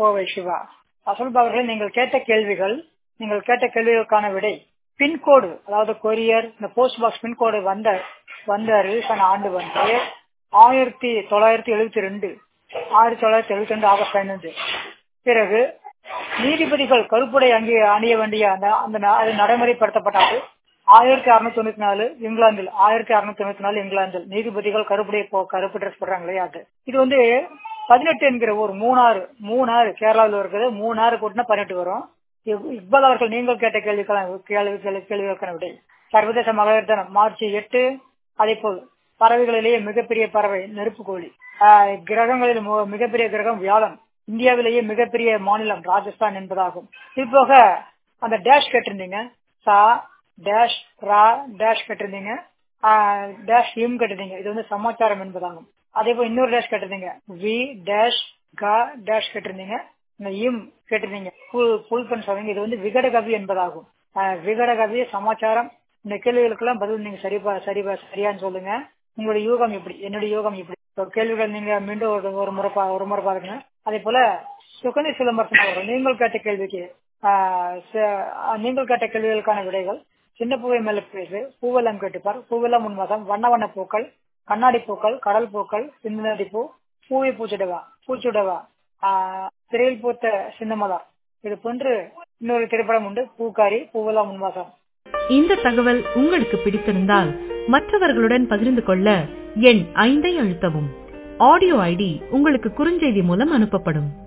கோவை சிவா அசல்பா அவர்களே நீங்கள் கேட்ட கேள்விகள் நீங்கள் கேட்ட கேள்விகளுக்கான விடை பின்கோடு அதாவது கொரியர் இந்த போஸ்ட் பாக்ஸ் பின்கோடு வந்த வந்த ரிலீஸ் ஆன ஆண்டு வந்து ஆயிரத்தி தொள்ளாயிரத்தி எழுபத்தி ரெண்டு ஆயிரத்தி தொள்ளாயிரத்தி எழுபத்தி ரெண்டு ஆகஸ்ட் பதினஞ்சு பிறகு நீதிபதிகள் கருப்புடை அங்கே அணிய வேண்டிய அந்த அந்த ந- அது நடைமுறைப்படுத்தப்பட்டது ஆயிரத்தி அறுநூத்தி தொண்ணூத்தி நாலு இங்கிலாந்தில் ஆயிரத்தி அறுநூத்தி தொண்ணூத்தி நாலு இங்கிலாந்தில் நீதிபதிகள் கருப்புடை போ கருப்பு ட்ரெஸ் போடுறாங்க இல்லையா அது இது வந்து பதினெட்டு என்கிற ஒரு மூணாறு மூணாறு கேரளாவில் இருக்குது மூணாறு கூட்டினா பதினெட்டு வரும் இக்- இக்பால் அவர்கள் நீங்கள் கேட்ட கேள்விக்கான கேள்வி கேள்வி- கேள்விகளுக்கான விடை சர்வதேச மகளிர் தினம் மார்ச் எட்டு அதே போல் பறவைகளிலேயே மிகப்பெரிய பறவை நெருப்பு கோழி ஆஹ் கிரகங்களில் மு- மிகப்பெரிய கிரகம் வியாழன் இந்தியாவிலேயே மிகப்பெரிய மாநிலம் ராஜஸ்தான் என்பதாகும் இது போக அந்த டேஷ் கேட்டிருந்தீங்க சா டேஷ் ரா டேஷ் கேட்டிருந்தீங்க ஆஹ் டேஷ் இம் கேட்டிருந்தீங்க இது வந்து சமாச்சாரம் என்பதாகும் அதே போல் இன்னொரு டேஷ் கேட்டிருந்தீங்க வி டேஷ் க டேஷ் கேட்டிருந்தீங்க இந்த இம் கேட்டிருந்தீங்க புல் புல் பண்ண சொல்றீங்க இது வந்து விகடகவி என்பதாகும் ஆஹ் விகடகவி சமாச்சாரம் இந்த கேள்விகளுக்கெல்லாம் பதில் நீங்க சரி பா- சரி பா- சரியான்னு சொல்லுங்க உங்களுடைய யூகம் எப்படி என்னுடைய யூகம் எப்படி இப்போ கேள்விகள் நீங்க மீண்டும் ஒரு ஒரு முறை பா- ஒரு முறை பாருங்க அதே போல சுகந்தி சிலம்பரசன் அவர்கள் நீங்கள் கேட்ட கேள்விக்கு ஆஹ் ச- நீங்கள் கேட்ட கேள்விகளுக்கான விடைகள் சின்ன பூவை மேல பேசு பூவெல்லாம் கேட்டுப்பார் பூவெல்லாம் உன்மாதம் வண்ண வண்ண பூக்கள் கண்ணாடி பூக்கள் கடல் பூக்கள் சிந்தனடி பூ பூவை பூச்சிடவா பூச்சுடவா ஆஹ் திரையில் பூத்த சின்னமலர் இது போன்று இன்னொரு திரைப்படம் உண்டு பூக்காரி பூவெல்லாம் உன்மாதம் இந்த தகவல் உங்களுக்கு பிடித்திருந்தால் மற்றவர்களுடன் பகிர்ந்து கொள்ள எண் ஐந்தை அழுத்தவும் ஆடியோ ஐடி உங்களுக்கு குறுஞ்செய்தி மூலம் அனுப்பப்படும்